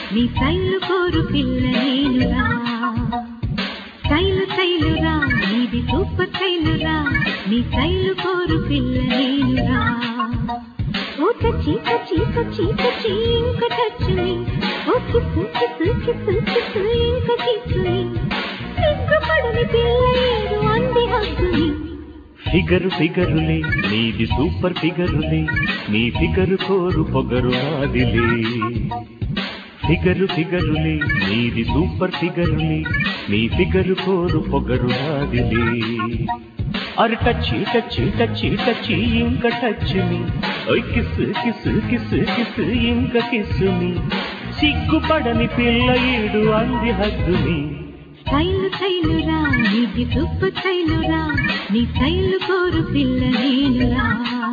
నీ సైలు కోరు పిల్ల నేనురా సైలు సైలురా నీది సూపర్ సైలురా నీ సైలు కోరు పిల్ల నేనురా ఓ చచ్చి చచ్చి చచ్చి చచ్చి ఇంక టచ్చుని ఓ కిస్సు కిస్సు కిస్సు కిస్సు ఇంక కిస్సుని సిగ్గుపడని పిల్ల ఏడు అంది హద్దుని ఫిగరు ఫిగరులే నీది సూపర్ ఫిగరులే నీ ఫిగరు కోరు పొగరు నాదిలే ఫిగరు ఫిగరులే నీది సూపర్ ఫిగరులే నీ ఫిగరు కోరు పొగరు నాదిలే అరు టచ్చి టచ్చి టచ్చి టచ్చి ఇంక టచ్చుని ఓయ్ కిస్ కిస్ కిస్ కిస్ ఇంక కిస్సుని సిగ్గుపడని పిల్ల ఏడు అంది హద్దుని సైలు సైలురా నీది సూపర్ సైలురా నీ సైలు కోరు పిల్ల నేనురా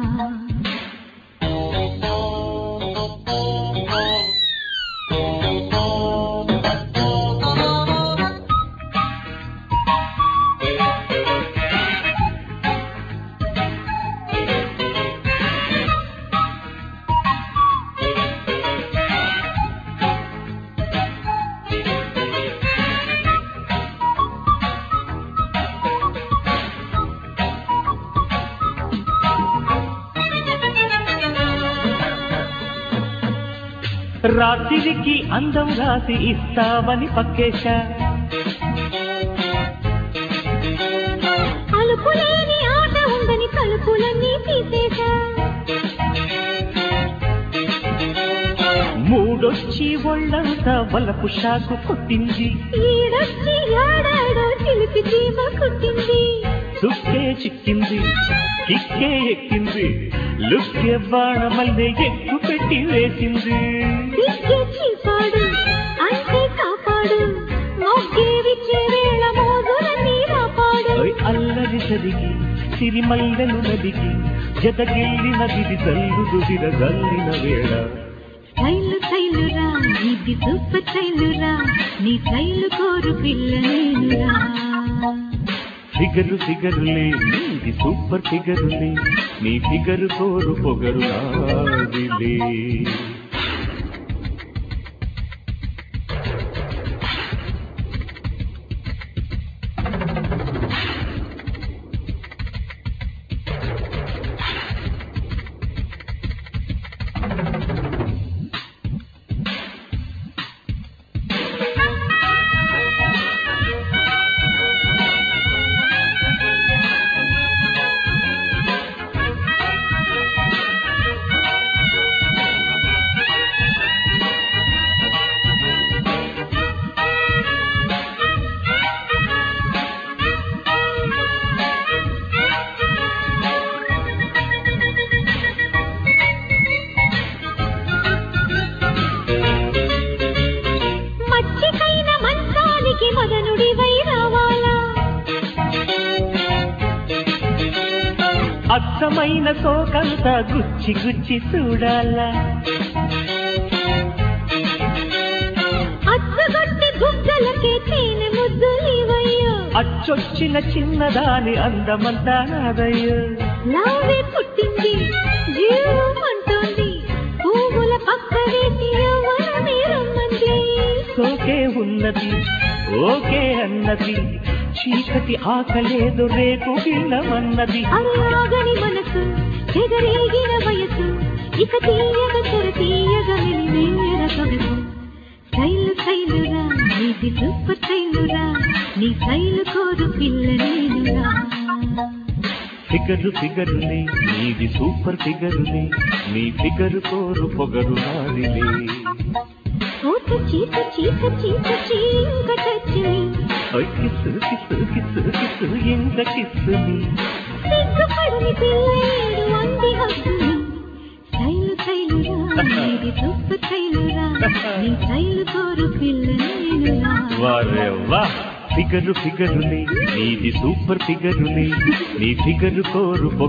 రాత్రికి అందం రాసి ఇస్తావని పక్కేశా అలుపులేని ఆట ఉందని తలుపులన్నీ తీసేశా మూడొచ్చి ఒళ్ళంతా వలపు షాకు కొట్టింది ఈడొచ్చి ఏడాడో చిలిపి చీమ కుట్టింది దుక్కే చిక్కింది కిక్కే ఎక్కింది లుక్కే బాణమల్లె ఎక్కు పెట్టి వేసింది సిగ్గే చీపాడు అంటే కాపాడు మొగ్గే విచ్చే వేళ మోగులన్నీ కాపాడు ఓయ్ అల్లరి సరిగి సిరిమల్లెలు నదికి జతగిల్లిన దిది జల్లుదు విరగల్లిన వేళ సైలు సైలురా నీది సూపర్ సైలురా నీ సైలు కోరు పిల్ల నేనురా ఫిగరు ఫిగరులే నీది సూపర్ ఫిగరులే నీ ఫిగరు కోరు పొగరు నాదిలే మచ్చికైన మంచానికి మదనుడివై రావాలా అచ్చమైన సోకంతా గుచ్చి గుచ్చి చూడాలా అచ్చగొట్టి గుగ్గలకే తేనె ముద్దులివయ్యో అచ్చొచ్చిన చిన్నదాని అందమంతా నాదయ్యో లావే పుట్టింది జీవం అంటోంది పువ్వుల పక్క వేసి యవ్వనమే రమ్మంది సోకే ఉన్నది ఓకే అన్నది చీకటి ఆకలేదు రేపు పిల్లమన్నది అరయాగని మనసు ఎగరేగిన వయసు ఇక తీయగ తెర తీయగ మెలివేర సొగసు శైలు శైలురా నీది సూపర్ శైలురా నీ శైలు కోరు పిల్ల నేనురా ఫిగరు ఫిగరులే నీది సూపర్ ఫిగరులే నీ ఫిగరు కోరు పొగరు నాదిలే ఓ చచ్చి చచ్చి చచ్చి చచ్చి ఇంక చచ్చిని ఓయ్ కిస్సు కిస్సు కిస్సు కిస్సు ఎంత కిస్సుని సిగ్గుపడని పిల్లేడు అంది హద్దుని శైలు శైలురా నీది సూపర్ శైలురా నీ శైలు కోరు పిల్ల నేనురా వారే వా ఫిగరు ఫిగరులే నీది సూపర్ ఫిగరులే నీ ఫిగరు కోరు పొగరు